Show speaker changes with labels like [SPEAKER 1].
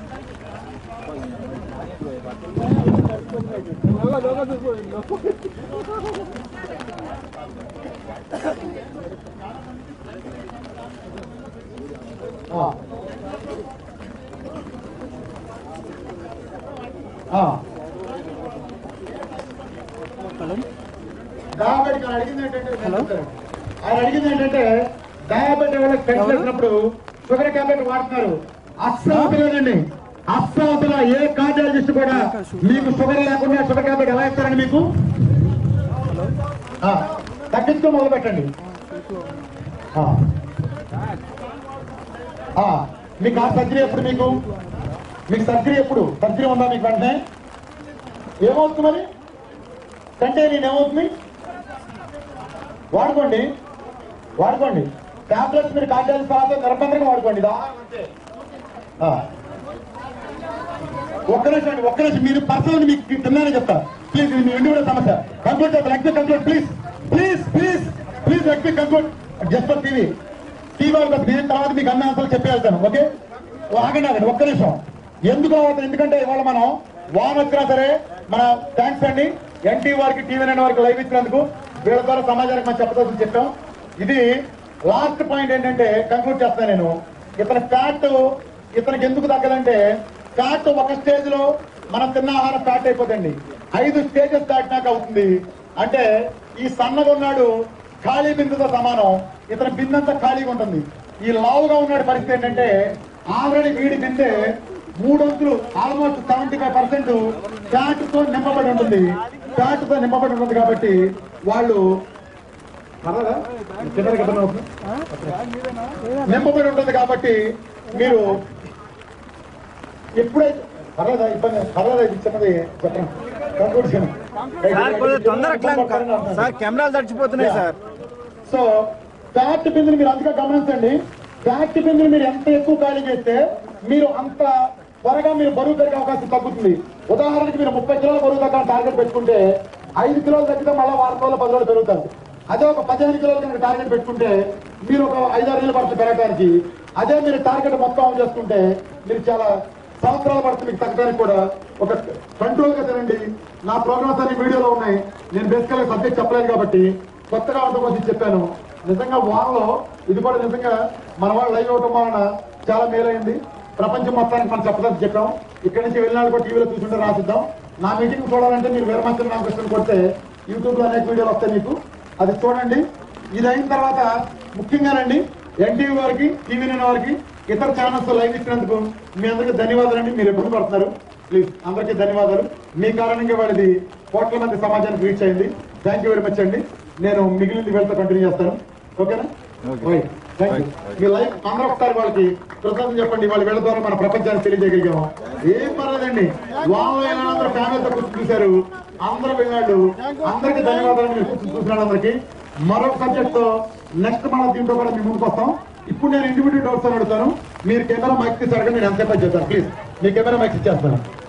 [SPEAKER 1] ఆ. ఆ. డయాబెటిక్ ఆయన అడిగింది ఏంటంటే నేను చెప్తాను. ఆయన అడిగింది ఏంటంటే డయాబెటిక్ వాళ్ళకి పెన్షన్ వేసినప్పుడు షుగర్ ట్యాబ్లెట్ వాడుతున్నారు అస్సలు తెలియదండి అస్సలు అసలు ఏ కార్డియాలజిస్ట్ కూడా మీకు షుగర్ లేకుండా షుగర్ ట్యాబ్లెట్ ఎలా ఇస్తారండి మీకు ఆ, తగ్గించుకో మొదలు పెట్టండి ఆ. ఆ, మీకు ఆ సర్జరీ ఎప్పుడు మీకు మీకు సర్జరీ ఎప్పుడు సర్జరీ ఉందా మీకు వెంటనే ఏమవుతుంది మరి కంటే నేను ఏమవుతుంది వాడుకోండి వాడుకోండి టాబ్లెట్స్ మీరు కాంటాక్ట్ తర్వాత నిర్బంధంగా వాడుకోండి ఇది ఆహారం అంతే. ఆ. ఒక్క నిమిషం అండి ఒక్క నిమిషం మీరు పర్సనల్ మీకు తిన్నానని చెప్తా ప్లీజ్ ఇది మీ ఇండివిజువల్ సమస్య కంక్లూడ్ చేద్దాం lecture conclude please please please please lecture conclude just for TV TV వాళ్ళకి దీని తర్వాత మీకు అన్ని ఆన్సర్లు చెప్పి వెళ్తాను ఓకే ఆగండి ఆగండి ఒక్క నిమిషం ఎందుకు అవుతుంది ఎందుకంటే ఇవాళ మనం వాన్ వచ్చినా సరే మన థ్యాంక్స్ అండి ఎన్టీ వారికి టీవీ నైన్ వారికి లైవ్ ఇచ్చినందుకు వీళ్ళ ద్వారా సమాజానికి మనం చెప్పదలుచుకుని చెప్పాం ఇది లాస్ట్ పాయింట్ ఏంటంటే కంక్లూడ్ చేస్తాను నేను ఇతని ఫ్యాట్ ఇతనికి ఎందుకు తగ్గదంటే ఫ్యాట్ ఒక స్టేజ్ లో మనం తిన్న ఆహారం ఫ్యాట్ అయిపోతుంది ఐదు స్టేజెస్ దాటినాక అవుతుంది అంటే ఈ సన్నగా ఉన్నాడు ఖాళీ బిందుతో సమానం ఇతని బిందంతా ఖాళీగా ఉంటుంది ఈ లావుగా ఉన్నాడు పరిస్థితి ఏంటంటే ఆల్రెడీ వీడి బిందె మూడొంతులు almost seventy five percent fat తో నింపబడి ఉంటుంది ఫ్యాట్ తో నింపబడి ఉంటుంది కాబట్టి వాళ్ళు పర్వాలేదా? చిన్నది కదా అవుతుంది? నింపబడి ఉంటుంది కాబట్టి మీరు ఎప్పుడైతే పర్లేదా ఇబ్బంది పర్లేదా ఇది చిన్నది చెప్పండి కంక్లూడ్ చేయండి.
[SPEAKER 2] సార్ కొంచెం తొందర అట్లా సార్ కెమెరాలు తడిచిపోతున్నాయి సార్
[SPEAKER 1] సో ఫ్యాట్ బిందులు మీరు అంతగా గమనించండి ఫ్యాట్ బిందులు మీరు ఎంత ఎక్కువ ఖాళీ చేస్తే మీరు అంత త్వరగా మీరు బరువు పెరిగే అవకాశం తగ్గుతుంది ఉదాహరణకి మీరు ముప్పై కిలోల బరువు దగ్గర టార్గెట్ పెట్టుకుంటే ఐదు కిలోలు తగ్గితే మళ్ళీ వారం రోజులు పది రోజులు పెరుగుతారు అదే ఒక పదిహేను కిలోల కనుక టార్గెట్ పెట్టుకుంటే మీరు ఒక ఐదారు నెలలు పడుతుంది పెరగడానికి అదే మీరు టార్గెట్ మొత్తం ఆన్ చేసుకుంటే మీరు చాలా సంవత్సరాలు పడుతుంది మీకు తగ్గడానికి కూడా ఒక కంట్రోల్ గా తినండి నా ప్రోగ్రామ్స్ అన్ని వీడియోలో ఉన్నాయి నేను బేసికల్ సబ్జెక్ట్ చెప్పలేదు కాబట్టి కొత్తగా ఉండడం కోసం చెప్పాను నిజంగా వారంలో ఇది కూడా నిజంగా మన వాళ్ళు లైవ్ అవటం వలన చాలా మేలైంది ప్రపంచం మొత్తానికి మనం చెప్పదని చెప్పాం ఇక్కడి నుంచి వెళ్ళినాడు కూడా టీవీలో చూసుంటే రాసిద్దాం నా మీటింగ్ చూడాలంటే మీరు వీరమంత్రి రామకృష్ణ కొడితే యూట్యూబ్ లో అనేక వీడియోలు వస్తాయి మీకు అది చూడండి ఇది అయిన తర్వాత ముఖ్యంగానండి ఎన్టీవీ వారికి టీవీ నైన్ వారికి ఇతర ఛానల్స్ లైవ్ ఇచ్చినందుకు మీ అందరికీ ధన్యవాదాలండి మీరు ఎప్పుడు పడుతున్నారు ప్లీజ్ అందరికీ ధన్యవాదాలు మీ కారణంగా వాళ్ళది కోట్ల మంది సమాజానికి రీచ్ అయింది థ్యాంక్ యూ వెరీ మచ్ అండి నేను మిగిలింది వీళ్ళతో కంటిన్యూ చేస్తాను ఓకేనా రైట్ థ్యాంక్ యూ మీ లైఫ్ అందరూ ఒకసారి వాళ్ళకి కృతజ్ఞత చెప్పండి వాళ్ళ వీళ్ళ ద్వారా మన ప్రపంచాన్ని తెలియజేయగలిగాము ఏం పర్లేదండి వాళ్ళు అందరూ ఫ్యామిలీతో కూర్చొని చూశారు అందరూ వెళ్ళాడు అందరికీ ధన్యవాదాలు మీరు కూర్చొని చూసినాడు అందరికి మరొక సబ్జెక్ట్ తో నెక్స్ట్ మనం దీంట్లో కూడా మీ ముందుకు వస్తాం ఇప్పుడు నేను ఇండివిజువల్ డౌట్స్ అని అడుగుతాను మీరు కెమెరా మైక్ తీసి అడగండి నేను ఎంతసేపు చేస్తాను ప్లీజ్ మీ కెమెరా మైక్ ఇచ్చేస్తాను